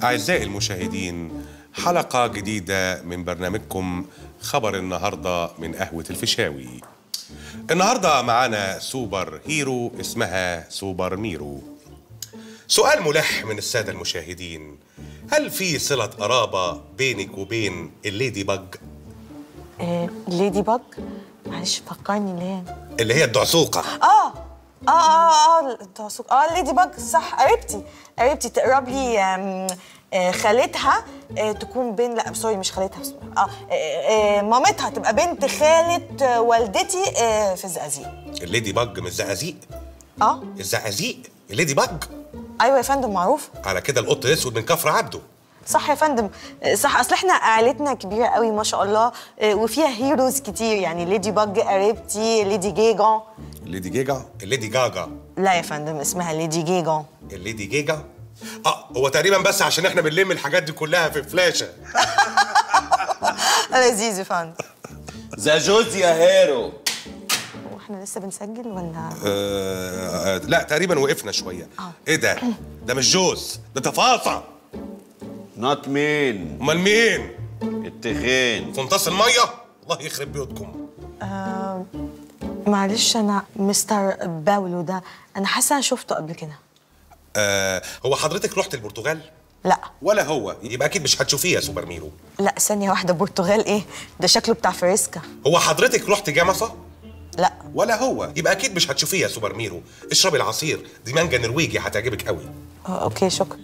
أعزائي المشاهدين حلقة جديدة من برنامجكم خبر النهاردة من قهوة الفيشاوي النهاردة معانا سوبر هيرو اسمها سوبر ميرو سؤال ملح من السادة المشاهدين هل في صلة قرابة بينك وبين الليدي بج آه، ليدي باج معلش فكرني ليه اللي هي الدعسوقة اه اه اه اه التوثق اه ليدي باج صح قريبتي قريبتي تقرب لي آم، آه، خالتها آه، تكون بين لا سوري مش خالتها بس- اه آه، آه، مامتها تبقى بنت خالة آه، والدتي آه، في الزقازيق الليدي بج من الزقازيق اه الزقازيق الليدي بج ايوه يا فندم معروف على كده القط الاسود من كفر عبده صح يا فندم آه، صح اصل احنا عائلتنا كبيره قوي ما شاء الله آه، وفيها هيروز كتير يعني ليدي باج قريبتي ليدي جيجون الليدي جيجا الليدي جاجا لا يا فندم اسمها ليدي جيجون الليدي جيجا اه هو تقريبا بس عشان احنا بنلم الحاجات دي كلها في فلاشه لذيذ يا فندم زجوز يا هيرو واحنا لسه بنسجل ولا آه آه لا تقريبا وقفنا شويه آه. ايه ده ده مش جوز ده تفاصع نوت مين امال مين التخين فنطاس الميه الله يخرب بيوتكم آه معلش انا مستر باولو ده انا حاسه انا شفته قبل كده آه هو حضرتك رحت البرتغال لا ولا هو يبقى اكيد مش هتشوفيه يا سوبر ميرو لا ثانيه واحده برتغال ايه ده شكله بتاع فريسكا هو حضرتك رحت جمصه لا ولا هو يبقى اكيد مش هتشوفيه يا سوبر ميرو اشربي العصير دي مانجا نرويجي هتعجبك قوي آه اوكي شكرا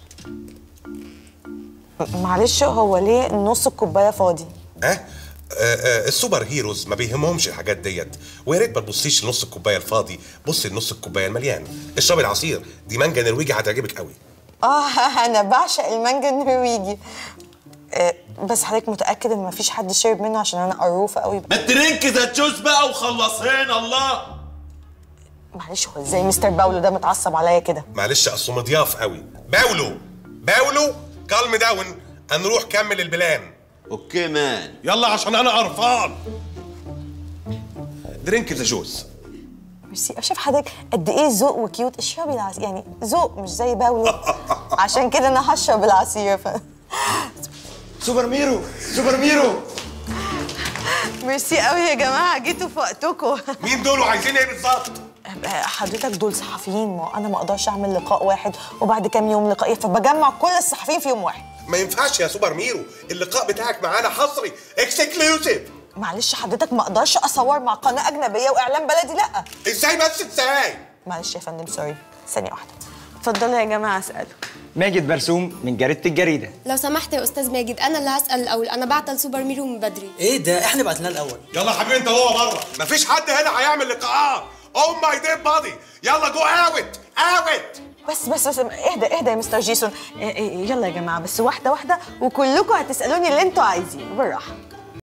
معلش هو ليه نص الكوبايه فاضي اه آه، آه، السوبر هيروز ما بيهمهمش الحاجات ديت ويا ريت ما تبصيش لنص الكوبايه الفاضي بصي لنص الكوبايه المليان اشربي العصير دي مانجا نرويجي هتعجبك قوي اه انا بعشق المانجا النرويجي آه بس حضرتك متاكد ان مفيش حد شرب منه عشان انا قروفه قوي ما ترنك زجوز بقى وخلصين الله معلش هو ازاي مستر باولو ده متعصب عليا كده معلش اصله مضياف قوي باولو باولو كالم داون هنروح كمل البلان اوكي مان يلا عشان انا قرفان درينك ذا جوز ميرسي شايف حضرتك قد ايه ذوق وكيوت اشربي العصير يعني ذوق مش زي باولو عشان كده انا هشرب العصير ف... سوبر ميرو سوبر ميرو ميرسي قوي يا جماعه جيتوا في وقتكم مين دول وعايزين ايه بالظبط حضرتك دول صحفيين ما انا ما اقدرش اعمل لقاء واحد وبعد كام يوم لقاء فبجمع كل الصحفيين في يوم واحد ما ينفعش يا سوبر ميرو اللقاء بتاعك معانا حصري اكسكلوسيف معلش حضرتك ما اقدرش اصور مع قناه اجنبيه واعلام بلدي لا ازاي بس ازاي معلش يا فندم سوري ثانيه واحده اتفضلوا يا جماعه اسالوا ماجد برسوم من جريدة الجريدة لو سمحت يا استاذ ماجد انا اللي هسال الاول انا بعت سوبر ميرو من بدري ايه ده احنا بعتناه الاول يلا يا حبيبي انت هو بره مفيش حد هنا هيعمل لقاءات او ماي ديد بادي يلا جو اوت اوت بس بس بس اهدى اهدى يا مستر جيسون إيه إيه يلا يا جماعه بس واحده واحده وكلكم هتسالوني اللي انتوا عايزينه بالراحه